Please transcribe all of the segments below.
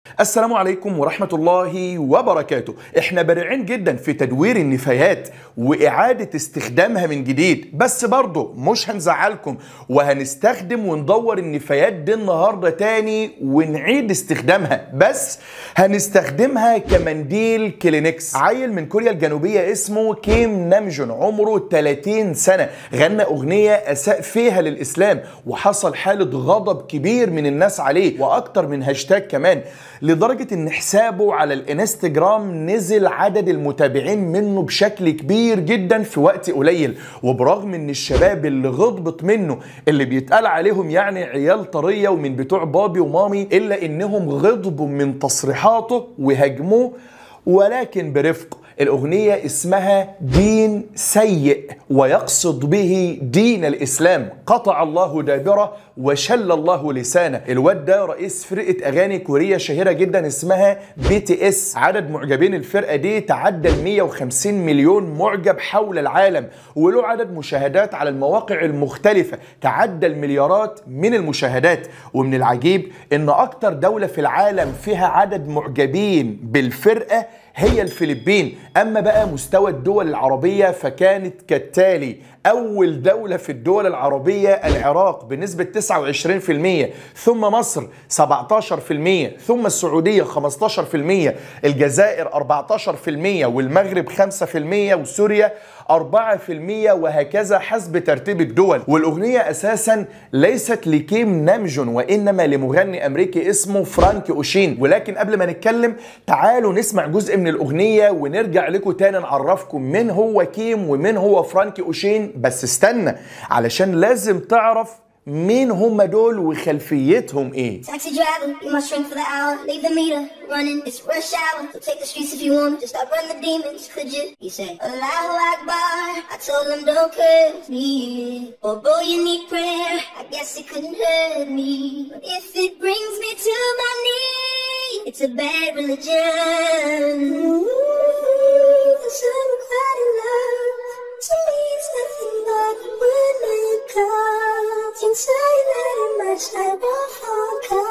السلام عليكم ورحمة الله وبركاته احنا بارعين جدا في تدوير النفايات وإعادة استخدامها من جديد بس برضه مش هنزعلكم وهنستخدم وندور النفايات دي النهاردة تاني ونعيد استخدامها بس هنستخدمها كمنديل كلينكس عيل من كوريا الجنوبية اسمه كيم نامجون عمره 30 سنة غنى أغنية أساء فيها للإسلام وحصل حالة غضب كبير من الناس عليه وأكتر من هاشتاج كمان لدرجة ان حسابه على الانستجرام نزل عدد المتابعين منه بشكل كبير جدا في وقت قليل وبرغم ان الشباب اللي غضبت منه اللي بيتقال عليهم يعني عيال طرية ومن بتوع بابي ومامي الا انهم غضبوا من تصريحاته وهاجموه ولكن برفق الأغنية اسمها دين سيء ويقصد به دين الإسلام قطع الله دابره وشل الله لسانه الواد ده رئيس فرقة أغاني كورية شهيرة جدا اسمها بي تي اس عدد معجبين الفرقة دي تعدى ال 150 مليون معجب حول العالم وله عدد مشاهدات على المواقع المختلفة تعدى المليارات من المشاهدات ومن العجيب ان اكتر دولة في العالم فيها عدد معجبين بالفرقة هي الفلبين اما بقى مستوى الدول العربية فكانت كالتالي أول دولة في الدول العربية العراق بنسبة 29% ثم مصر 17% ثم السعودية 15% الجزائر 14% والمغرب 5% وسوريا 4% وهكذا حسب ترتيب الدول والأغنية أساسا ليست لكيم نامجون وإنما لمغني أمريكي اسمه فرانك أوشين ولكن قبل ما نتكلم تعالوا نسمع جزء من الأغنية ونرجع لكم تاني نعرفكم من هو كيم ومن هو فرانك أوشين بس استنى علشان لازم تعرف مين هم دول وخلفيتهم ايه Taxi driver, be my strength for the hour. Leave the meter running, it's rush hour. So take the streets if you want, just outrun the demons, could you? He said, Allahu Akbar. I told him don't curse me. Oh boy, you need prayer. I guess it couldn't hurt me. But if it brings me to my knees, it's a bad religion. Ooh, the sun cried in love. To me, it's nothing but a word when you come. Can say that it might slide off on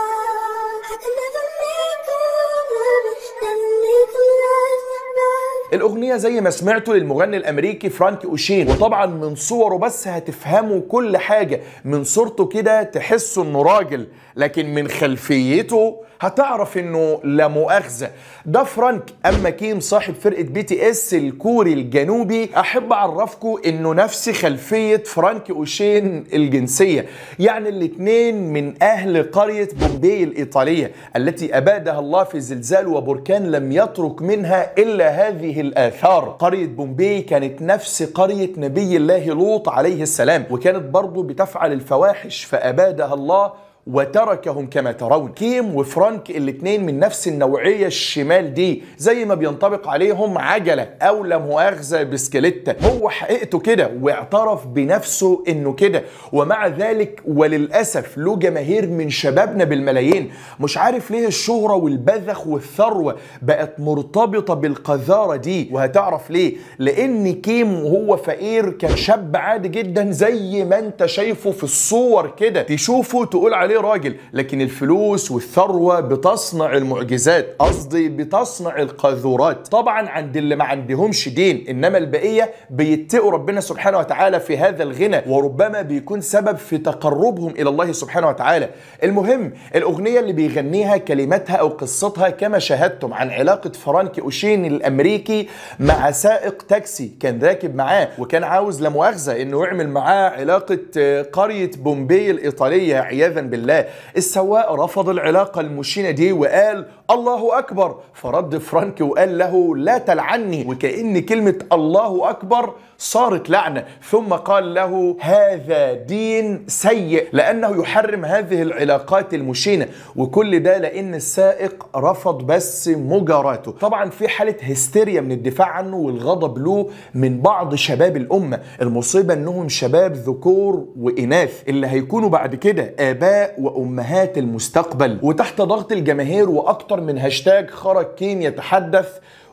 car. I could never make a love, never make a love, love. الأغنية زي ما سمعتوا للمغني الأمريكي فرانك أوشين وطبعا من صوره بس هتفهموا كل حاجة من صورته كده تحسوا إنه راجل لكن من خلفيته هتعرف انه لا مؤاخذه ده فرانك اما كيم صاحب فرقه بي تي اس الكوري الجنوبي احب اعرفكم انه نفس خلفيه فرانك اوشين الجنسيه يعني الاتنين من اهل قريه بومبي الايطاليه التي ابادها الله في زلزال وبركان لم يترك منها الا هذه الاثار قريه بومبي كانت نفس قريه نبي الله لوط عليه السلام وكانت برضه بتفعل الفواحش فابادها الله وتركهم كما ترون كيم وفرانك الاثنين من نفس النوعية الشمال دي زي ما بينطبق عليهم عجلة أو لا مؤاخذة بسكليتة هو حقيقته كده واعترف بنفسه إنه كده ومع ذلك وللأسف له جماهير من شبابنا بالملايين مش عارف ليه الشهرة والبذخ والثروة بقت مرتبطة بالقذارة دي وهتعرف ليه لأن كيم وهو فقير كان شاب عادي جدا زي ما انت شايفه في الصور كده تشوفه تقول عليه عليه راجل لكن الفلوس والثروة بتصنع المعجزات قصدي بتصنع القاذورات طبعا عند اللي ما عندهمش دين إنما البقية بيتقوا ربنا سبحانه وتعالى في هذا الغنى وربما بيكون سبب في تقربهم إلى الله سبحانه وتعالى المهم الأغنية اللي بيغنيها كلماتها أو قصتها كما شاهدتم عن علاقة فرانك أوشين الأمريكي مع سائق تاكسي كان راكب معاه وكان عاوز لا مؤاخذة إنه يعمل معاه علاقة قرية بومبي الإيطالية عياذا بالله بالله السواق رفض العلاقة المشينة دي وقال الله أكبر فرد فرانك وقال له لا تلعني وكأن كلمة الله أكبر صارت لعنة ثم قال له هذا دين سيء لأنه يحرم هذه العلاقات المشينة وكل ده لأن السائق رفض بس مجاراته طبعا في حالة هستيريا من الدفاع عنه والغضب له من بعض شباب الأمة المصيبة أنهم شباب ذكور وإناث اللي هيكونوا بعد كده آباء وأمهات المستقبل وتحت ضغط الجماهير وأكتر من هاشتاج خرج كين يتحدث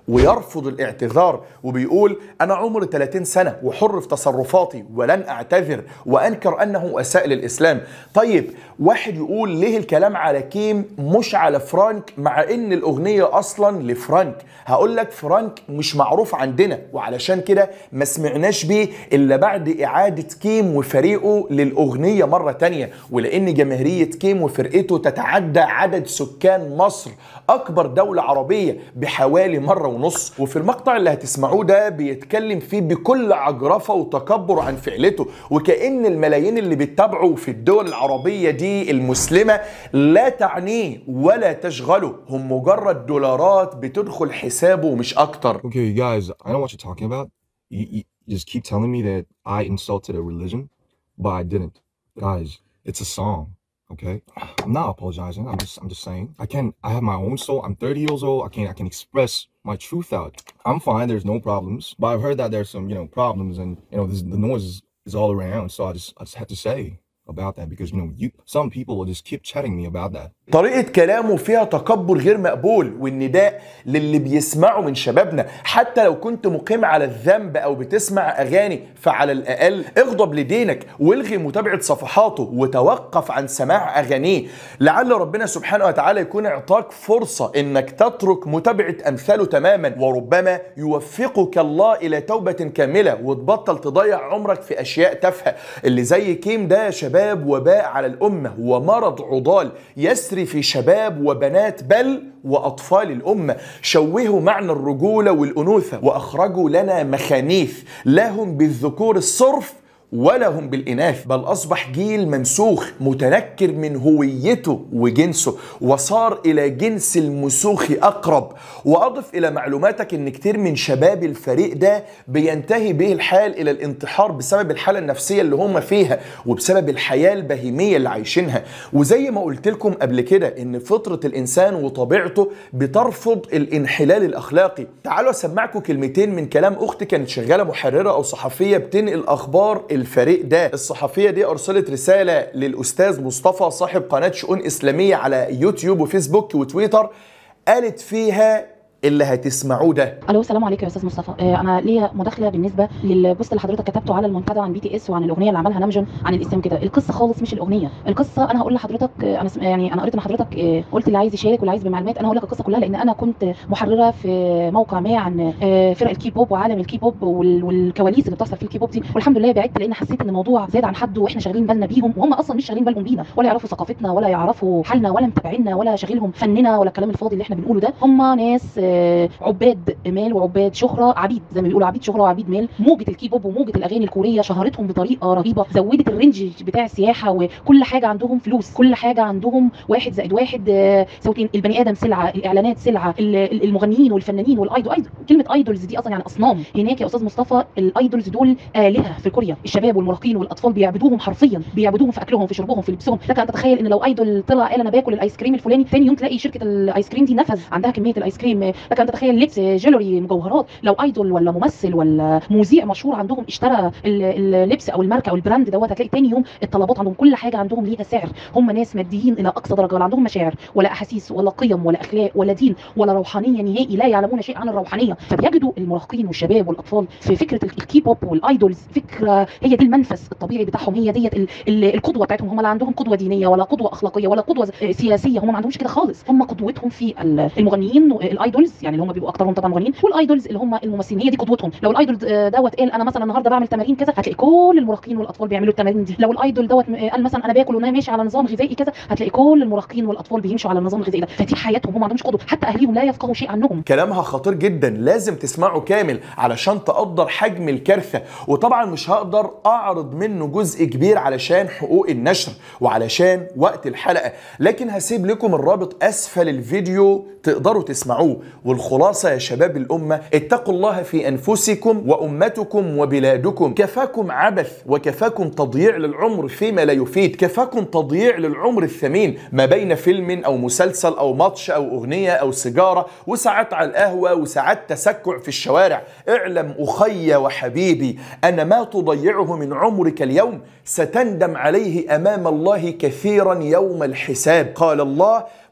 ويرفض الاعتذار وبيقول انا عمري 30 سنه وحر في تصرفاتي ولن اعتذر وانكر انه اساء للاسلام طيب واحد يقول ليه الكلام على كيم مش على فرانك مع ان الاغنيه اصلا لفرانك هقول لك فرانك مش معروف عندنا وعلشان كده ما سمعناش بيه الا بعد اعاده كيم وفريقه للاغنيه مره تانية ولان جماهيريه كيم وفرقته تتعدى عدد سكان مصر اكبر دوله عربيه بحوالي مره ونص وفي المقطع اللي هتسمعوه ده بيتكلم فيه بكل عجرفه وتكبر عن فعلته وكأن الملايين اللي بيتابعوا في الدول العربيه دي المسلمه لا تعنيه ولا تشغله هم مجرد دولارات بتدخل حسابه مش اكتر Okay, you guys, I know what you're talking about. You, you you just keep telling me that I insulted a religion, but I didn't. Guys, it's a song. Okay, I'm not apologizing. I'm just, I'm just saying. I can, I have my own soul. I'm 30 years old. I can, I can express my truth out. I'm fine. There's no problems. But I've heard that there's some, you know, problems, and you know, this, the noise is, is all around. So I just, I just had to say about that because you know, you, some people will just keep chatting me about that. طريقة كلامه فيها تكبر غير مقبول والنداء للي بيسمعوا من شبابنا حتى لو كنت مقيم على الذنب أو بتسمع أغاني فعلى الأقل اغضب لدينك والغي متابعة صفحاته وتوقف عن سماع أغانيه لعل ربنا سبحانه وتعالى يكون اعطاك فرصة إنك تترك متابعة أمثاله تماما وربما يوفقك الله إلى توبة كاملة وتبطل تضيع عمرك في أشياء تافهة اللي زي كيم ده يا شباب وباء على الأمة ومرض عضال يسري في شباب وبنات بل وأطفال الأمة شوهوا معنى الرجولة والأنوثة وأخرجوا لنا مخانيث لهم بالذكور الصرف ولا هم بالإناث بل أصبح جيل منسوخ متنكر من هويته وجنسه وصار إلى جنس المسوخ أقرب وأضف إلى معلوماتك أن كتير من شباب الفريق ده بينتهي به الحال إلى الانتحار بسبب الحالة النفسية اللي هم فيها وبسبب الحياة البهيمية اللي عايشينها وزي ما قلت لكم قبل كده أن فطرة الإنسان وطبيعته بترفض الانحلال الأخلاقي تعالوا أسمعكم كلمتين من كلام أختي كانت شغالة محررة أو صحفية بتنقل أخبار الفريق ده الصحفيه دي ارسلت رساله للاستاذ مصطفى صاحب قناه شؤون اسلاميه على يوتيوب وفيسبوك وتويتر قالت فيها اللي هتسمعوه ده الو السلام عليكم يا استاذ مصطفى آه، انا ليا مداخله بالنسبه للبوست اللي حضرتك كتبته على المنتدى عن بي تي اس وعن الاغنيه اللي عملها نمجن عن الاسلام كده القصه خالص مش الاغنيه القصه انا هقول لحضرتك آه، انا سم- يعني انا قريت ان حضرتك آه، قلت اللي عايز يشارك واللي عايز بمعلومات انا هقول لك القصه كلها لان انا كنت محرره في موقع ما عن آه، فرق الكي بوب وعالم الكي بوب وال- والكواليس اللي بتحصل في الكي بوب دي والحمد لله بعدت لان حسيت ان الموضوع زاد عن حده واحنا شاغلين بالنا بيهم وهم اصلا مش شاغلين بالهم بينا ولا يعرفوا ثقافتنا ولا يعرفوا حالنا ولا متابعينا ولا شاغلهم فننا ولا الكلام الفاضي اللي احنا بنقوله ده هم ناس آه، عباد مال وعباد شهره عبيد زي ما بيقولوا عبيد شهره وعبيد مال موجه الكي بوب وموجه الاغاني الكوريه شهرتهم بطريقه رهيبه زودت الرينج بتاع السياحه وكل حاجه عندهم فلوس كل حاجه عندهم واحد زائد واحد آه، سوتين البني ادم سلعه الاعلانات سلعه ال- ال- المغنيين والفنانين والايدول أيدول. كلمه ايدولز دي اصلا يعني اصنام هناك يا استاذ مصطفى الايدولز دول الهه في كوريا الشباب والمراهقين والاطفال بيعبدوهم حرفيا بيعبدوهم في اكلهم في شربهم في لبسهم لك ان تتخيل ان لو ايدول طلع قال انا باكل الايس كريم الفلاني ثاني يوم تلاقي شركه الايس كريم دي نفذ عندها كميه الايس كريم لك ان تتخيل لبس جولري مجوهرات لو ايدول ولا ممثل ولا مذيع مشهور عندهم اشترى ال- اللبس او الماركه او البراند دوت هتلاقي تاني يوم الطلبات عندهم كل حاجه عندهم ليها سعر هم ناس ماديين الى اقصى درجه ولا عندهم مشاعر ولا احاسيس ولا قيم ولا اخلاق ولا دين ولا روحانيه نهائي لا يعلمون شيء عن الروحانيه فبيجدوا المراهقين والشباب والاطفال في فكره ال- الكي بوب والايدولز فكره هي دي المنفس الطبيعي بتاعهم هي ديت ال- ال- القدوه بتاعتهم هم لا عندهم قدوه دينيه ولا قدوه اخلاقيه ولا قدوه ز- سياسيه هم ما عندهمش كده خالص هم قدوتهم في ال- المغنيين الايدولز يعني اللي هم بيبقوا اكترهم طبعا مغنيين والايدولز اللي هم الممثلين هي دي قدوتهم لو الايدول د- دوت قال انا مثلا النهارده بعمل تمارين كذا هتلاقي كل المراهقين والاطفال بيعملوا التمارين دي لو الايدول دوت م- قال مثلا انا باكل وانا ماشي على نظام غذائي كذا هتلاقي كل المراهقين والاطفال بيمشوا على النظام الغذائي ده فدي حياتهم هم ما عندهمش قدوه حتى اهليهم لا يفقهوا شيء عنهم كلامها خطير جدا لازم تسمعه كامل علشان تقدر حجم الكارثة وطبعا مش هقدر اعرض منه جزء كبير علشان حقوق النشر وعلشان وقت الحلقة لكن هسيب لكم الرابط اسفل الفيديو تقدروا تسمعوه والخلاصة يا شباب الامة اتقوا الله في انفسكم وامتكم وبلادكم كفاكم عبث وكفاكم تضييع للعمر فيما لا يفيد كفاكم تضييع للعمر الثمين ما بين فيلم او مسلسل او ماتش او اغنية او سيجارة وساعات على القهوة وساعات تسكع في الشوارع اعلم اخي وحبيبي ان ما تضيعه من عمرك اليوم ستندم عليه امام الله كثيرا يوم الحساب قال الله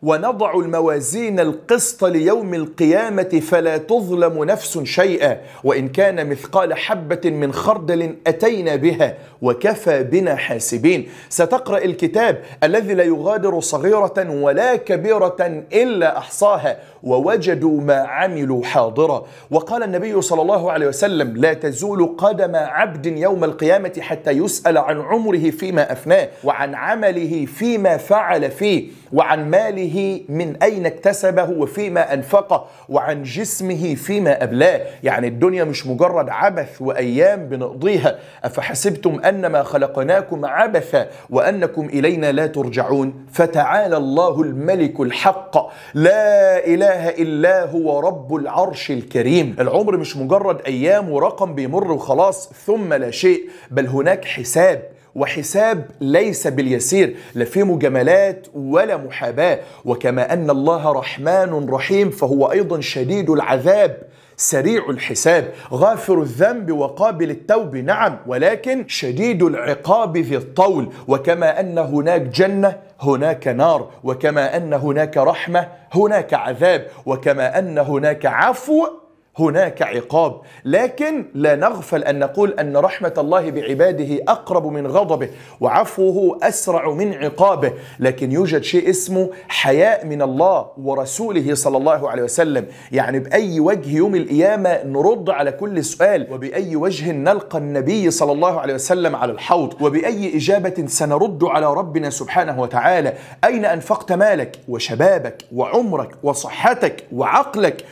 ونضع الموازين القسط ليوم القيامة فلا تظلم نفس شيئا وإن كان مثقال حبة من خردل أتينا بها وكفى بنا حاسبين ستقرأ الكتاب الذي لا يغادر صغيرة ولا كبيرة إلا أحصاها ووجدوا ما عملوا حاضرا وقال النبي صلى الله عليه وسلم لا تزول قدم عبد يوم القيامة حتى يسأل عن عمره فيما أفناه وعن عمله فيما فعل فيه وعن ماله من أين اكتسبه وفيما أنفقه وعن جسمه فيما أبلاه يعني الدنيا مش مجرد عبث وأيام بنقضيها أفحسبتم أنما خلقناكم عبثا وأنكم إلينا لا ترجعون فتعالى الله الملك الحق لا إله إلا هو رب العرش الكريم العمر مش مجرد أيام ورقم بيمر وخلاص ثم لا شيء بل هناك حساب وحساب ليس باليسير لا في مجاملات ولا محاباه وكما ان الله رحمن رحيم فهو ايضا شديد العذاب سريع الحساب غافر الذنب وقابل التوب نعم ولكن شديد العقاب ذي الطول وكما ان هناك جنه هناك نار وكما ان هناك رحمه هناك عذاب وكما ان هناك عفو هناك عقاب لكن لا نغفل ان نقول ان رحمه الله بعباده اقرب من غضبه وعفوه اسرع من عقابه لكن يوجد شيء اسمه حياء من الله ورسوله صلى الله عليه وسلم يعني باي وجه يوم القيامه نرد على كل سؤال وباي وجه نلقى النبي صلى الله عليه وسلم على الحوض وباي اجابه سنرد على ربنا سبحانه وتعالى اين انفقت مالك وشبابك وعمرك وصحتك وعقلك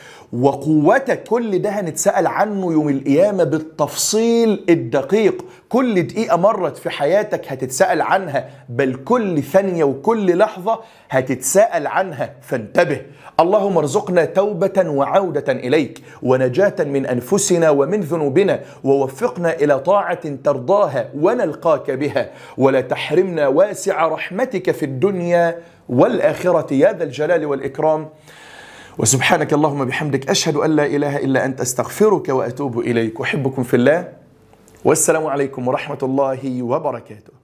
وقوتك كل ده هنتسأل عنه يوم القيامة بالتفصيل الدقيق كل دقيقة مرت في حياتك هتتسأل عنها بل كل ثانية وكل لحظة هتتساءل عنها فانتبه اللهم ارزقنا توبة وعودة إليك ونجاة من أنفسنا ومن ذنوبنا ووفقنا إلى طاعة ترضاها ونلقاك بها ولا تحرمنا واسع رحمتك في الدنيا والآخرة يا ذا الجلال والإكرام وسبحانك اللهم بحمدك أشهد أن لا إله إلا أنت أستغفرك وأتوب إليك أحبكم في الله والسلام عليكم ورحمة الله وبركاته